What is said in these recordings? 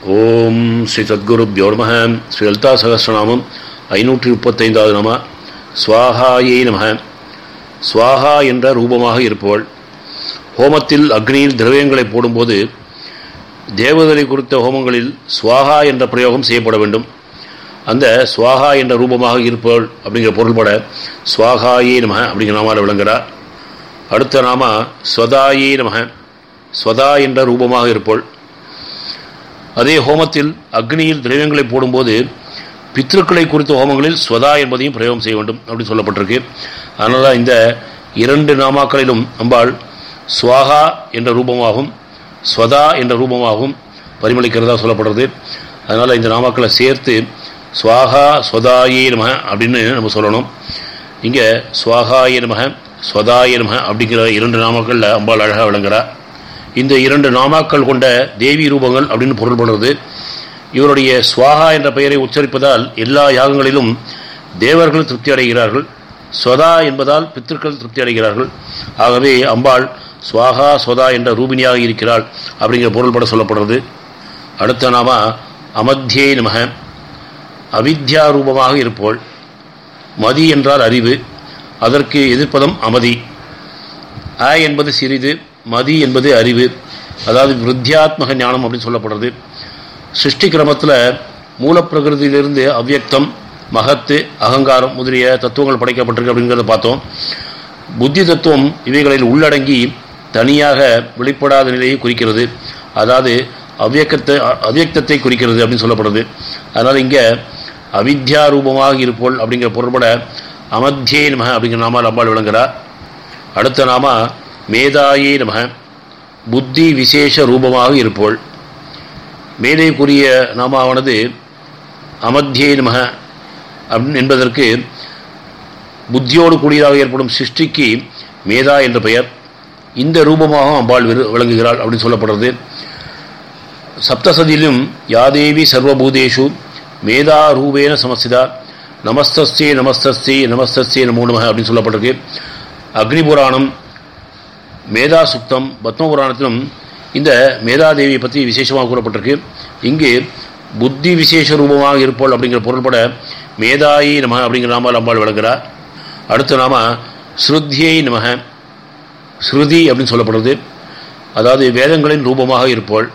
ஓம் ஸ்ரீ சத்குருப்யோ நம ஸ்ரீ லலிதா சகசிரநாமம் ஐநூற்றி முப்பத்தைந்தாவது நம ஸ்வாஹாயை நம ஸ்வாஹா என்ற ரூபமாக இருப்பவள் ஹோமத்தில் அக்னியில் திரவியங்களை போடும்போது தேவதலை குறித்த ஹோமங்களில் ஸ்வாஹா என்ற பிரயோகம் செய்யப்பட வேண்டும் அந்த ஸ்வாஹா என்ற ரூபமாக இருப்பவள் அப்படிங்கிற பொருள்பட ஸ்வாகாயே நம அப்படிங்கிற நாமால் விளங்குகிறார் அடுத்த நாம ஸ்வதாயே நம ஸ்வதா என்ற ரூபமாக இருப்பவள் அதே ஹோமத்தில் அக்னியில் திரவியங்களை போடும்போது பித்ருக்களை குறித்த ஹோமங்களில் ஸ்வதா என்பதையும் பிரயோகம் செய்ய வேண்டும் அப்படின்னு சொல்லப்பட்டிருக்கு அதனால தான் இந்த இரண்டு நாமாக்களிலும் அம்பாள் ஸ்வாகா என்ற ரூபமாகவும் ஸ்வதா என்ற ரூபமாகவும் பரிமளிக்கிறதா சொல்லப்படுறது அதனால் இந்த நாமாக்களை சேர்த்து ஸ்வாகா ஸ்வதாயே நம அப்படின்னு நம்ம சொல்லணும் இங்கே ஸ்வாகாய நமக ஸ்வதாய நமக அப்படிங்கிற இரண்டு நாமாக்களில் அம்பாள் அழகாக விளங்குறார் இந்த இரண்டு நாமாக்கள் கொண்ட தேவி ரூபங்கள் அப்படின்னு பொருள்படுறது இவருடைய ஸ்வாகா என்ற பெயரை உச்சரிப்பதால் எல்லா யாகங்களிலும் தேவர்கள் திருப்தி அடைகிறார்கள் ஸ்வதா என்பதால் பித்திருக்கள் திருப்தி அடைகிறார்கள் ஆகவே அம்பாள் ஸ்வாகா ஸ்வதா என்ற ரூபினியாக இருக்கிறாள் அப்படிங்கிற பொருள்பட சொல்லப்படுறது அடுத்த நாம அமத்தியே நமக அவித்யா ரூபமாக இருப்போள் மதி என்றால் அறிவு அதற்கு எதிர்ப்பதம் அமதி அ என்பது சிறிது மதி என்பது அறிவு அதாவது விருத்தியாத்மக ஞானம் அப்படின்னு சொல்லப்படுறது சிருஷ்டி கிரமத்தில் மூலப்பிரகிருதியிலிருந்து அவ்யக்தம் மகத்து அகங்காரம் முதலிய தத்துவங்கள் படைக்கப்பட்டிருக்கு அப்படிங்கிறத பார்த்தோம் புத்தி தத்துவம் இவைகளில் உள்ளடங்கி தனியாக வெளிப்படாத நிலையை குறிக்கிறது அதாவது அவ்யக்கத்தை அவ்யக்தத்தை குறிக்கிறது அப்படின்னு சொல்லப்படுது அதனால் இங்கே அவித்யா ரூபமாக இருப்போல் அப்படிங்கிற பொருள்பட அமத்தியே நமக அப்படிங்கிற நாமால் அம்பாள் விளங்குகிறார் அடுத்த நாம மேதாயே நமக புத்தி விசேஷ ரூபமாக இருப்போள் மேதைக்குரிய நாமாவானது அமத்தியே நமக என்பதற்கு புத்தியோடு கூடியதாக ஏற்படும் சிருஷ்டிக்கு மேதா என்ற பெயர் இந்த ரூபமாக அம்பாள் விளங்குகிறாள் அப்படின்னு சொல்லப்படுறது சப்தசதியிலும் யாதேவி சர்வபூதேஷு மேதா ரூபேன சமஸ்திதா நமஸ்தஸ்தே நமஸ்தஸ்தே நமஸ்தஸ்தே நமோ நமக அப்படின்னு சொல்லப்பட்டிருக்கு அக்னி புராணம் மேதா சுக்தம் பத்ம புராணத்திலும் இந்த மேதாதேவியை பற்றி விசேஷமாக கூறப்பட்டிருக்கு இங்கு புத்தி விசேஷ ரூபமாக இருப்போல் அப்படிங்கிற பொருள்பட மேதாயி நம அப்படிங்கிற நாமால் அம்பாள் விளங்குகிறார் அடுத்த நாம ஸ்ருத்தியை நமக ஸ்ருதி அப்படின்னு சொல்லப்படுறது அதாவது வேதங்களின் ரூபமாக இருப்போள்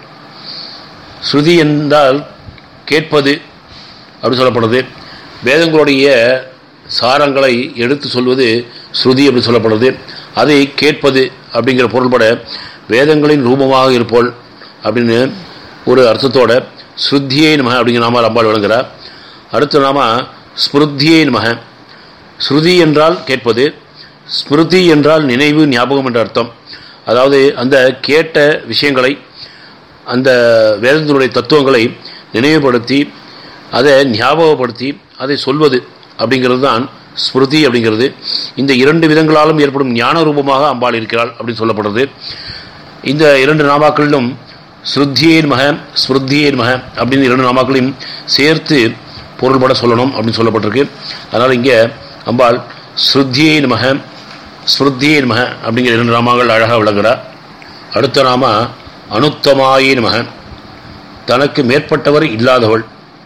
ஸ்ருதி என்றால் கேட்பது அப்படின்னு சொல்லப்படுறது வேதங்களுடைய சாரங்களை எடுத்து சொல்வது ஸ்ருதி அப்படின்னு சொல்லப்படுறது அதை கேட்பது அப்படிங்கிற பொருள்பட வேதங்களின் ரூபமாக இருப்போல் அப்படின்னு ஒரு அர்த்தத்தோட ஸ்ருத்தியே நமக அப்படிங்கிற நாமால் அம்பாள் விளங்குகிறார் அடுத்த நாம ஸ்மிருத்தியே நமக ஸ்ருதி என்றால் கேட்பது ஸ்மிருதி என்றால் நினைவு ஞாபகம் என்ற அர்த்தம் அதாவது அந்த கேட்ட விஷயங்களை அந்த வேதத்தினுடைய தத்துவங்களை நினைவுபடுத்தி அதை ஞாபகப்படுத்தி அதை சொல்வது அப்படிங்கிறது தான் ஸ்மிருதி அப்படிங்கிறது இந்த இரண்டு விதங்களாலும் ஏற்படும் ஞான ரூபமாக அம்பாள் இருக்கிறாள் அப்படின்னு சொல்லப்படுறது இந்த இரண்டு நாமாக்களிலும் ஸ்ருத்தியேன் மக ஸ்மிருத்தியேன் மக அப்படின்னு இரண்டு நாமாக்களையும் சேர்த்து பொருள்பட சொல்லணும் அப்படின்னு சொல்லப்பட்டிருக்கு அதனால் இங்கே அம்பாள் ஸ்ருத்தியேன் மக ஸ்மிருத்தியேன் மக அப்படிங்கிற இரண்டு நாமாக்கள் அழகாக விளங்குறார் அடுத்த நாம அனுத்தமாயின் மக தனக்கு மேற்பட்டவர் இல்லாதவள்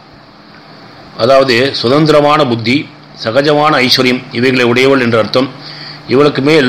அதாவது சுதந்திரமான புத்தி சகஜமான ஐஸ்வர்யம் இவைகளை உடையவள் என்ற அர்த்தம் இவளுக்கு மேல்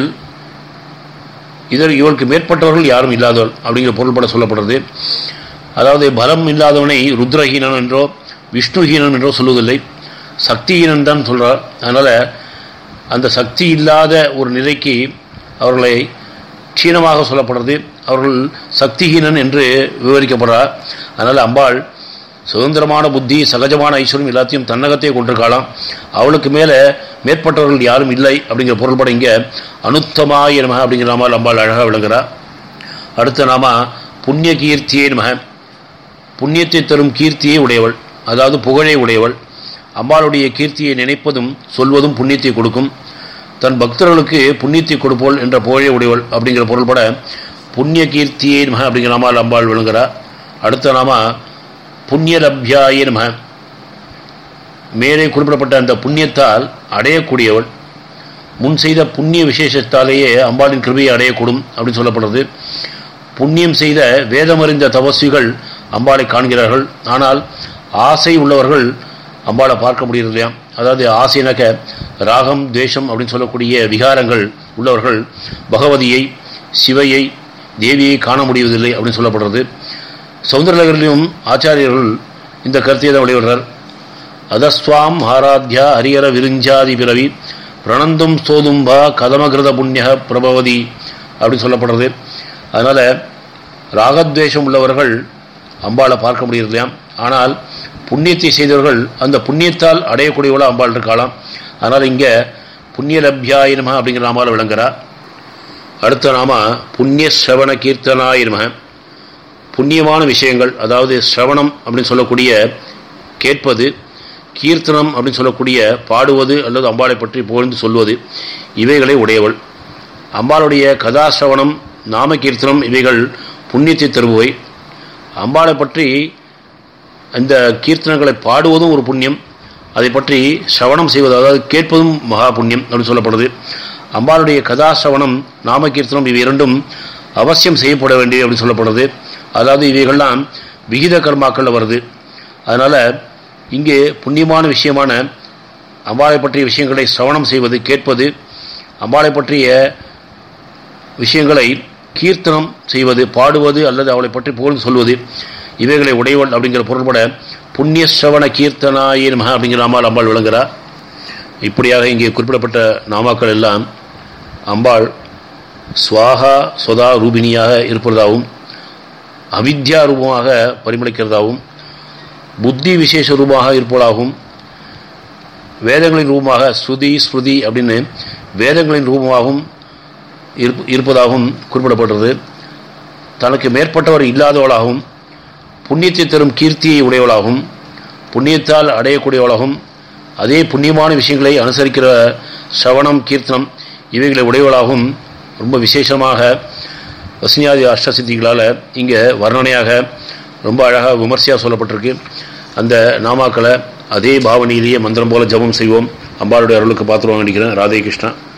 இதர் இவளுக்கு மேற்பட்டவர்கள் யாரும் இல்லாதவள் அப்படிங்கிற பொருள்பட சொல்லப்படுறது அதாவது பலம் இல்லாதவனை ருத்ரஹீனன் என்றோ விஷ்ணுஹீனன் என்றோ சொல்லுவதில்லை சக்திஹீனன் தான் சொல்கிறார் அதனால் அந்த சக்தி இல்லாத ஒரு நிலைக்கு அவர்களை க்ஷீணமாக சொல்லப்படுறது அவர்கள் சக்திஹீனன் என்று விவரிக்கப்படுறார் அதனால் அம்பாள் சுதந்திரமான புத்தி சகஜமான ஐஸ்வர்யம் எல்லாத்தையும் தன்னகத்தையே கொண்டிருக்கலாம் அவளுக்கு மேலே மேற்பட்டவர்கள் யாரும் இல்லை அப்படிங்கிற பொருள்பட இங்கே அனுத்தமாய நமக அப்படிங்கிற நாமால் அம்பாள் அழகாக விளங்குகிறார் அடுத்த நாம புண்ணிய கீர்த்தியே நமக புண்ணியத்தை தரும் கீர்த்தியே உடையவள் அதாவது புகழே உடையவள் அம்பாளுடைய கீர்த்தியை நினைப்பதும் சொல்வதும் புண்ணியத்தை கொடுக்கும் தன் பக்தர்களுக்கு புண்ணியத்தை கொடுப்போள் என்ற புகழே உடையவள் அப்படிங்கிற பொருள்பட புண்ணிய கீர்த்தியே நமக அப்படிங்கிற நாமால் அம்பாள் விளங்குகிறார் அடுத்த நாம புண்ணியலப்யாய நம மேலே குறிப்பிடப்பட்ட அந்த புண்ணியத்தால் அடையக்கூடியவள் முன் செய்த புண்ணிய விசேஷத்தாலேயே அம்பாளின் கிருபையை அடையக்கூடும் அப்படின்னு சொல்லப்படுறது புண்ணியம் செய்த வேதமறிந்த தபஸ்விகள் அம்பாளை காண்கிறார்கள் ஆனால் ஆசை உள்ளவர்கள் அம்பாளை பார்க்க முடியறது இல்லையா அதாவது ஆசைனாக்க ராகம் துவேஷம் அப்படின்னு சொல்லக்கூடிய விகாரங்கள் உள்ளவர்கள் பகவதியை சிவையை தேவியை காண முடிவதில்லை அப்படின்னு சொல்லப்படுறது சௌந்தரலகரிலும் ஆச்சாரியர்கள் இந்த கருத்தை தான் வெளியிடுறார் அதஸ்வாம் ஆராத்யா ஹரியர விருஞ்சாதி பிறவி பிரணந்தும் ஸ்தோதும்பா கதமகிருத புண்ணிய பிரபவதி அப்படின்னு சொல்லப்படுறது அதனால் ராகத்வேஷம் உள்ளவர்கள் அம்பாளை பார்க்க முடியறது இல்லையா ஆனால் புண்ணியத்தை செய்தவர்கள் அந்த புண்ணியத்தால் அடையக்கூடியவள அம்பாள் இருக்கலாம் அதனால் இங்கே புண்ணிய லப்யாய நம அப்படிங்கிற நாமால் விளங்குறா அடுத்த நாம புண்ணிய ஸ்ரவண கீர்த்தனாய நம புண்ணியமான விஷயங்கள் அதாவது ஸ்ரவணம் அப்படின்னு சொல்லக்கூடிய கேட்பது கீர்த்தனம் அப்படின்னு சொல்லக்கூடிய பாடுவது அல்லது அம்பாளை பற்றி புகழ்ந்து சொல்வது இவைகளை உடையவள் அம்பாளுடைய கதாசிரவணம் நாம கீர்த்தனம் இவைகள் புண்ணியத்தை தருபவை அம்பாளை பற்றி இந்த கீர்த்தனங்களை பாடுவதும் ஒரு புண்ணியம் அதை பற்றி சிரவணம் செய்வது அதாவது கேட்பதும் மகா புண்ணியம் அப்படின்னு சொல்லப்படுது அம்பாளுடைய கதாசிரவணம் நாம கீர்த்தனம் இவை இரண்டும் அவசியம் செய்யப்பட வேண்டியது அப்படின்னு சொல்லப்படுது அதாவது இவைகள்லாம் விகித கர்மாக்களில் வருது அதனால் இங்கே புண்ணியமான விஷயமான அம்பாளை பற்றிய விஷயங்களை சிரவணம் செய்வது கேட்பது அம்பாளை பற்றிய விஷயங்களை கீர்த்தனம் செய்வது பாடுவது அல்லது அவளை பற்றி புகழ்ந்து சொல்வது இவைகளை உடையவள் அப்படிங்கிற பொருள்பட புண்ணிய சிரவண கீர்த்தனாயே நம அப்படிங்கிற நாமால் அம்பாள் விளங்குகிறார் இப்படியாக இங்கே குறிப்பிடப்பட்ட நாமாக்கள் எல்லாம் அம்பாள் ஸ்வாகா சொதா ரூபினியாக இருப்பதாகவும் அவித்யா ரூபமாக பரிமளிக்கிறதாகவும் புத்தி விசேஷ ரூபமாக இருப்பதாகவும் வேதங்களின் ரூபமாக ஸ்ருதி ஸ்ருதி அப்படின்னு வேதங்களின் ரூபமாகவும் இருப்பதாகவும் குறிப்பிடப்பட்டது தனக்கு மேற்பட்டவர் இல்லாதவளாகவும் புண்ணியத்தை தரும் கீர்த்தியை உடையவளாகவும் புண்ணியத்தால் அடையக்கூடியவளாகவும் அதே புண்ணியமான விஷயங்களை அனுசரிக்கிற சவணம் கீர்த்தனம் இவைகளை உடையவளாகவும் ரொம்ப விசேஷமாக வசனியாதி அஷ்டசித்திகளால் இங்கே வர்ணனையாக ரொம்ப அழகாக விமர்சையாக சொல்லப்பட்டிருக்கு அந்த நாமாக்களை அதே பாவனையிலேயே மந்திரம் போல ஜபம் செய்வோம் அம்பாளுடைய அருளுக்கு பார்த்துருவாங்க நினைக்கிறேன் ராதே கிருஷ்ணா